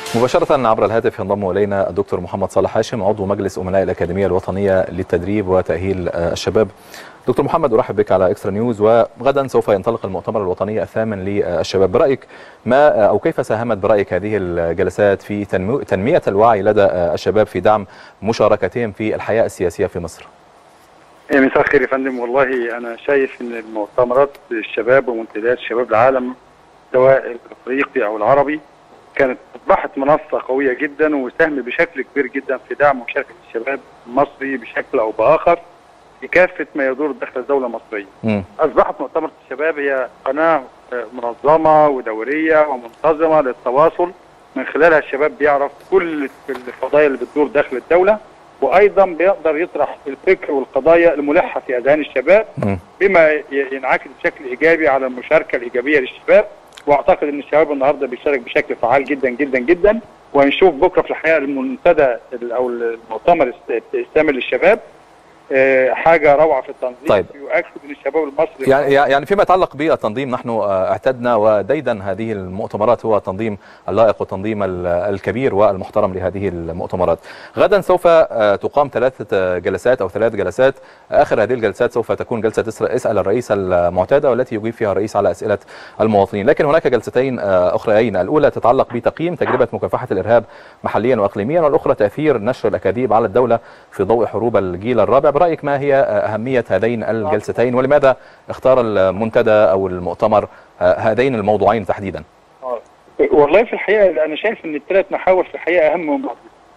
مباشرة عبر الهاتف ينضم إلينا الدكتور محمد صالح هاشم عضو مجلس أمناء الأكاديمية الوطنية للتدريب وتأهيل الشباب دكتور محمد أرحب بك على إكسترا نيوز وغدا سوف ينطلق المؤتمر الوطني الثامن للشباب برأيك ما أو كيف ساهمت برأيك هذه الجلسات في تنمية الوعي لدى الشباب في دعم مشاركتهم في الحياة السياسية في مصر مساء الخير يا فندم والله أنا شايف أن المؤتمرات الشباب ومنتديات شباب العالم سواء الأفريقي أو العربي كانت اصبحت منصه قويه جدا وسهم بشكل كبير جدا في دعم مشاركه الشباب المصري بشكل او باخر في كافه ما يدور داخل الدوله المصريه. م. اصبحت مؤتمر الشباب هي قناه منظمه ودوريه ومنتظمه للتواصل من خلالها الشباب بيعرف كل القضايا اللي بتدور داخل الدوله وايضا بيقدر يطرح الفكر والقضايا الملحه في اذهان الشباب م. بما ينعكس بشكل ايجابي على المشاركه الايجابيه للشباب واعتقد ان الشباب النهارده بيشارك بشكل فعال جدا جدا جدا وهنشوف بكره في الحقيقه المنتدى او المؤتمر السامي للشباب حاجه روعه في التنظيم طيب. يؤكد ان الشباب المصري يعني يعني فيما يتعلق بالتنظيم نحن اعتدنا وديدا هذه المؤتمرات هو تنظيم اللائق والتنظيم الكبير والمحترم لهذه المؤتمرات غدا سوف تقام ثلاثه جلسات او ثلاث جلسات اخر هذه الجلسات سوف تكون جلسه اسال الرئيس المعتاده والتي يجيب فيها الرئيس على اسئله المواطنين لكن هناك جلستين اخريين الاولى تتعلق بتقييم تجربه مكافحه الارهاب محليا واقليميا والاخرى تاثير نشر الاكاذيب على الدوله في ضوء حروب الجيل الرابع برأيك ما هي أهمية هذين الجلستين ولماذا اختار المنتدى أو المؤتمر هذين الموضوعين تحديدا والله في الحقيقة أنا شايف أن الثلاث محاور في الحقيقة أهم من بعض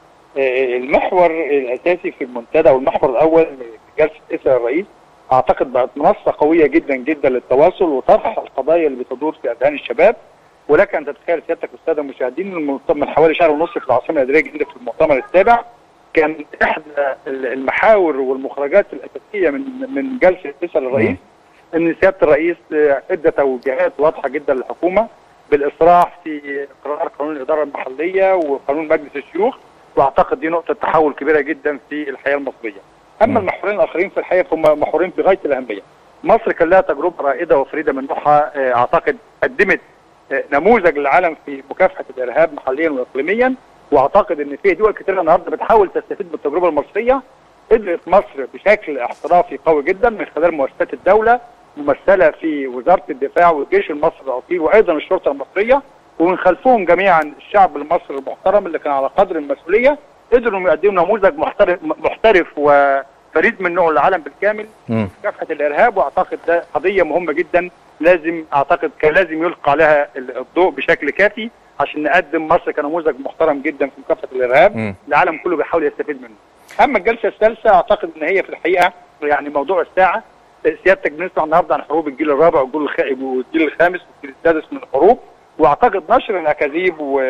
المحور الأساسي في المنتدى والمحور الأول جلسة اسأل الرئيس أعتقد بقت منصة قوية جدا جدا للتواصل وطرح القضايا اللي بتدور في أذهان الشباب ولك أن تتخيل سيادتك والسادة المشاهدين من حوالي شهر ونص في العاصمة الإدارية الجديدة في المؤتمر السابع كان احدى المحاور والمخرجات الاساسيه من من جلسه اسال الرئيس ان سياده الرئيس ادى توجيهات واضحه جدا للحكومه بالاسراع في قرار قانون الاداره المحليه وقانون مجلس الشيوخ واعتقد دي نقطه تحول كبيره جدا في الحياه المصريه. اما المحورين الاخرين في الحقيقه هم محورين في غايه الاهميه. مصر كان لها تجربه رائده وفريده من نوعها اعتقد قدمت نموذج للعالم في مكافحه الارهاب محليا واقليميا واعتقد ان في دول كتير النهارده بتحاول تستفيد بالتجربه المصريه قدرت مصر بشكل احترافي قوي جدا من خلال مؤسسات الدوله ممثله في وزاره الدفاع والجيش المصري الاصيل وايضا الشرطه المصريه ومن خلفهم جميعا الشعب المصري المحترم اللي كان على قدر المسؤوليه قدروا يقدموا نموذج محترف محترف وفريد من نوعه للعالم بالكامل مكافحه الارهاب واعتقد ده قضيه مهمه جدا لازم اعتقد كان لازم يلقى عليها الضوء بشكل كافي عشان نقدم مصر كنموذج محترم جدا في مكافحه الارهاب م. العالم كله بيحاول يستفيد منه. اما الجلسه الثالثه اعتقد ان هي في الحقيقه يعني موضوع الساعه سيادتك بنسمع النهارده عن حروب الجيل الرابع والجيل الخ... والجيل الخامس والجيل السادس من الحروب واعتقد نشر الاكاذيب و...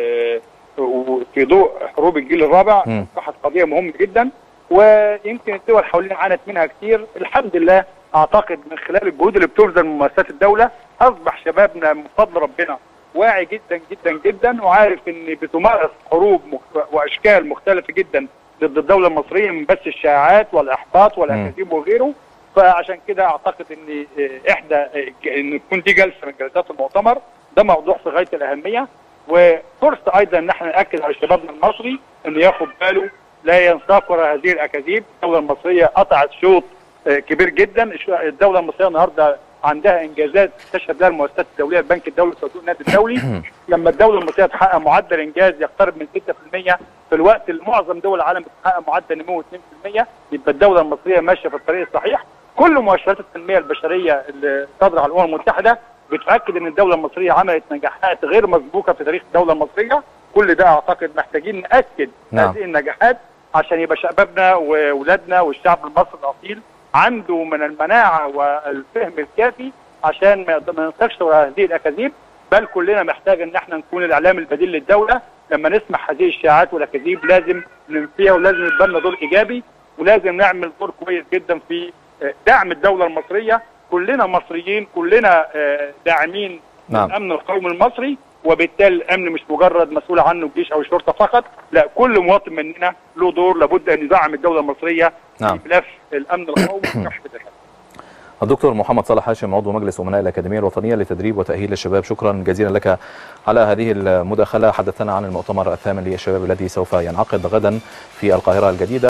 وفي ضوء حروب الجيل الرابع اصبحت قضيه مهمه جدا ويمكن الدول حوالينا عانت منها كتير الحمد لله اعتقد من خلال الجهود اللي بتبذل من مؤسسات الدوله اصبح شبابنا من فضل ربنا واعي جدا جدا جدا وعارف ان بتمارس حروب مخ... واشكال مختلفه جدا ضد الدوله المصريه من بث الشائعات والاحباط والاكاذيب وغيره فعشان كده اعتقد ان احدى ان تكون دي جلسه من جلسات المؤتمر ده موضوع في غايه الاهميه وفرصه ايضا ان احنا ناكد على شبابنا المصري انه ياخد باله لا ينساق وراء هذه الاكاذيب الدوله المصريه قطعت شوط كبير جدا الدوله المصريه النهارده عندها انجازات تشهد لها المؤسسات الدوليه البنك الدولي صندوق النقد الدولي لما الدوله المصريه تحقق معدل انجاز يقترب من 6% في الوقت اللي معظم دول العالم بتحقق معدل نمو 2% يبقى الدوله المصريه ماشيه في الطريق الصحيح كل مؤشرات التنميه البشريه اللي صادره على الامم المتحده بتاكد ان الدوله المصريه عملت نجاحات غير مسبوقه في تاريخ الدوله المصريه كل ده اعتقد محتاجين ناكد نعم. هذه النجاحات عشان يبقى شبابنا واولادنا والشعب المصري الاصيل عنده من المناعه والفهم الكافي عشان ما ننساقش وراء هذه الاكاذيب بل كلنا محتاج ان احنا نكون الاعلام البديل للدوله لما نسمع هذه الشائعات والاكاذيب لازم ننفيها ولازم يبقى لنا دور ايجابي ولازم نعمل دور كويس جدا في دعم الدوله المصريه كلنا مصريين كلنا داعمين نعم. الامن القومي المصري وبالتالي الامن مش مجرد مسؤول عنه الجيش او الشرطه فقط لا كل مواطن مننا له دور لابد ان يدعم الدوله المصريه نعم. في ملف الامن القومي وكافه الارهاب الدكتور محمد صالح هاشم عضو مجلس امناء الاكاديميه الوطنيه لتدريب وتاهيل الشباب شكرا جزيلا لك على هذه المداخله حدثنا عن المؤتمر الثامن للشباب الذي سوف ينعقد غدا في القاهره الجديده